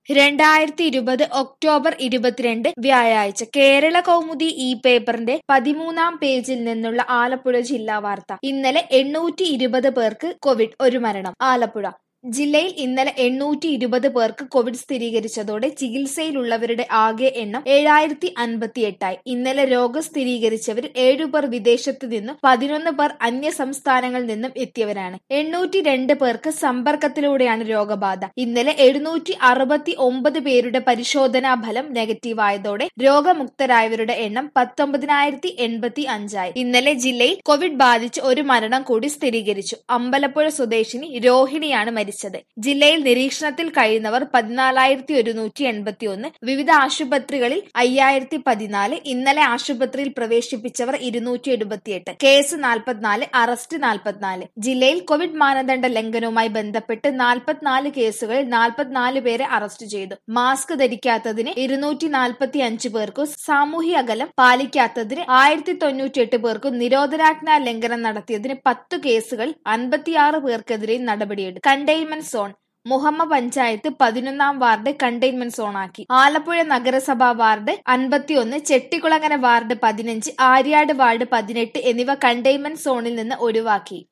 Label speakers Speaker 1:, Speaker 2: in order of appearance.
Speaker 1: രണ്ടായിരത്തി ഇരുപത് ഒക്ടോബർ ഇരുപത്തിരണ്ട് വ്യാഴാഴ്ച കേരള കൗമുദി ഈ പേപ്പറിന്റെ പതിമൂന്നാം പേജിൽ നിന്നുള്ള ആലപ്പുഴ ജില്ലാ വാർത്ത ഇന്നലെ എണ്ണൂറ്റി ഇരുപത് പേർക്ക് കോവിഡ് ഒരു മരണം ആലപ്പുഴ ജില്ലയിൽ ഇന്നലെ എണ്ണൂറ്റി ഇരുപത് പേർക്ക് കോവിഡ് സ്ഥിരീകരിച്ചതോടെ ചികിത്സയിലുള്ളവരുടെ ആകെ എണ്ണം ഏഴായിരത്തി അൻപത്തി എട്ടായി ഇന്നലെ രോഗം സ്ഥിരീകരിച്ചവരിൽ ഏഴുപേർ വിദേശത്തു നിന്നും പതിനൊന്ന് പേർ അന്യ സംസ്ഥാനങ്ങളിൽ നിന്നും എത്തിയവരാണ് എണ്ണൂറ്റി രണ്ട് പേർക്ക് സമ്പർക്കത്തിലൂടെയാണ് രോഗബാധ ഇന്നലെ എഴുന്നൂറ്റി അറുപത്തി ഒമ്പത് പേരുടെ പരിശോധനാ ഫലം നെഗറ്റീവ് ആയതോടെ രോഗമുക്തരായവരുടെ എണ്ണം പത്തൊമ്പതിനായിരത്തി എൺപത്തി അഞ്ചായി ഇന്നലെ ജില്ലയിൽ കോവിഡ് ബാധിച്ച് ഒരു മരണം കൂടി സ്ഥിരീകരിച്ചു അമ്പലപ്പുഴ സ്വദേശിനി രോഹിണിയാണ് മരിച്ചത് ജില്ലയിൽ നിരീക്ഷണത്തിൽ കഴിയുന്നവർ പതിനാലായിരത്തി ഒരുന്നൂറ്റി എൺപത്തി ഒന്ന് വിവിധ ആശുപത്രികളിൽ അയ്യായിരത്തി പതിനാല് ഇന്നലെ ആശുപത്രിയിൽ പ്രവേശിപ്പിച്ചവർ ഇരുന്നൂറ്റി എഴുപത്തിയെട്ട് കേസ് നാൽപ്പത്തിനാല് അറസ്റ്റ് നാൽപ്പത്തിനാല് ജില്ലയിൽ കോവിഡ് മാനദണ്ഡ ലംഘനവുമായി ബന്ധപ്പെട്ട് നാൽപ്പത്തിനാല് കേസുകളിൽ നാൽപ്പത്തിനാല് പേരെ അറസ്റ്റ് ചെയ്തു മാസ്ക് ധരിക്കാത്തതിന് ഇരുന്നൂറ്റി നാൽപ്പത്തി അഞ്ച് പേർക്കും സാമൂഹ്യ അകലം പാലിക്കാത്തതിന് ആയിരത്തി തൊണ്ണൂറ്റി എട്ട് പേർക്കും നിരോധനാജ്ഞാ ലംഘനം നടത്തിയതിന് പത്ത് കേസുകൾ അൻപത്തിയാറ് പേർക്കെതിരെയും നടപടിയെടുത്തു കണ്ടെയ്ൻമെന്റ് സോൺ മുഹമ്മ പഞ്ചായത്ത് പതിനൊന്നാം വാർഡ് കണ്ടെയ്ൻമെന്റ് സോണാക്കി ആലപ്പുഴ നഗരസഭാ വാർഡ് അൻപത്തിയൊന്ന് ചെട്ടിക്കുളങ്ങര വാർഡ് പതിനഞ്ച് ആര്യാട് വാർഡ് പതിനെട്ട് എന്നിവ കണ്ടെയ്ൻമെന്റ് സോണിൽ നിന്ന് ഒഴിവാക്കി